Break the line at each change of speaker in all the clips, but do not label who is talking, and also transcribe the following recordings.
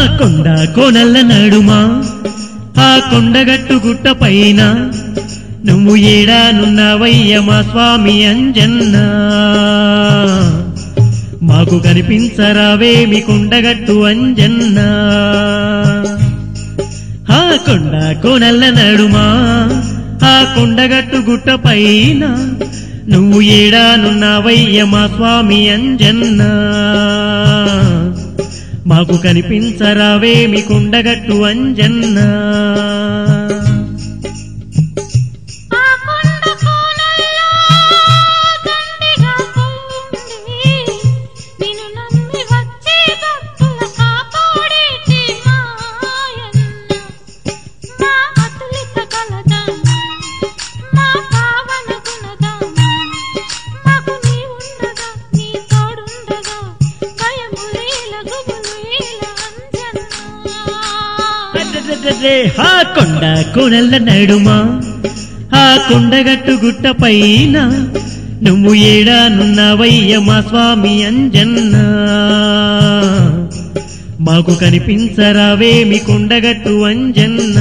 కొండ కోనల్ల నడుమా ఆ కొండగట్టు గుట్ట పైన నువ్వు ఏడానున్నావయ్య మా స్వామి అంజన్న మాకు కనిపించరావేమి కొండగట్టు అంజన్న ఆ కొండ కోనల్ల నడుమా ఆ కొండగట్టు గుట్ట పైన నువ్వు ఏడానున్నావయ్య మా స్వామి అంజన్న మాకు కనిపించరావేమి కొండగట్టు అంజన్న
ఆ కొండ కోనల్లో దండిగా పువ్వుంది. నిన్ను నమ్మి వచ్చే భక్తుల కాపాడేటి మాయన్న. మా అతులిత కలదాన, మా పావన గుణదాన. మాకు నీ ఉండగా, నీ తోడుండగా, భయములేల గుబులేల అంజన్నా.
అరెరెరెరె, ఆ కొండ కోనల్ల నడుమా ఆ కొండగట్టు గుట్ట పైన నువ్వు ఏడానున్నావయ్య మా స్వామి అంజన్న మాకు కనిపించరావేమి కొండగట్టు అంజన్న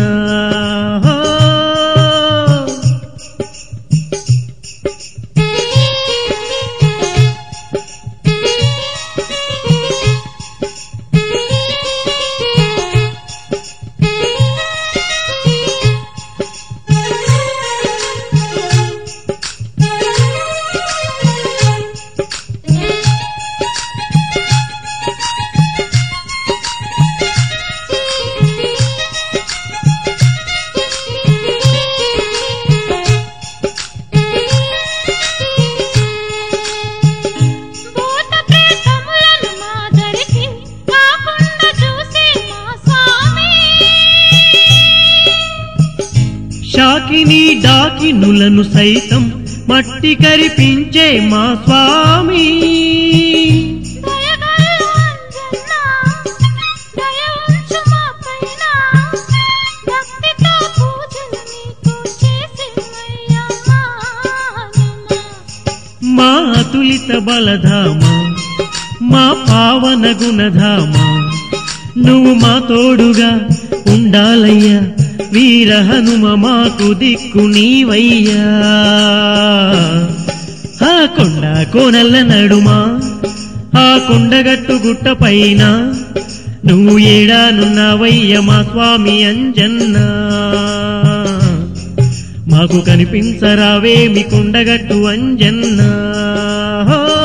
భూత ప్రేతములను మా దరికి కాకుండా చూసే మా స్వామి
షాకిని డాకినులను సైతం మట్టి కరిపించే మా స్వామి
దయగల అంజన్న దయ ఉంచు మా పైన భక్తితో పూజలు నీకు చేసేమయ్యా మానమా
మా అతులిత బలధామ మా పావన గుణధామ నువ్వు మా తోడుగా ఉండాలయ్యా వీర హనుమ మాకు దిక్కు నీవయ్యా ఆ కొండ కోనల్ల నడుమా ఆ కొండగట్టు గుట్ట పైన నువ్వు ఏడానున్నావయ్య మా స్వామి అంజన్న మాకు కనిపించరావేమి కొండగట్టు అంజన్న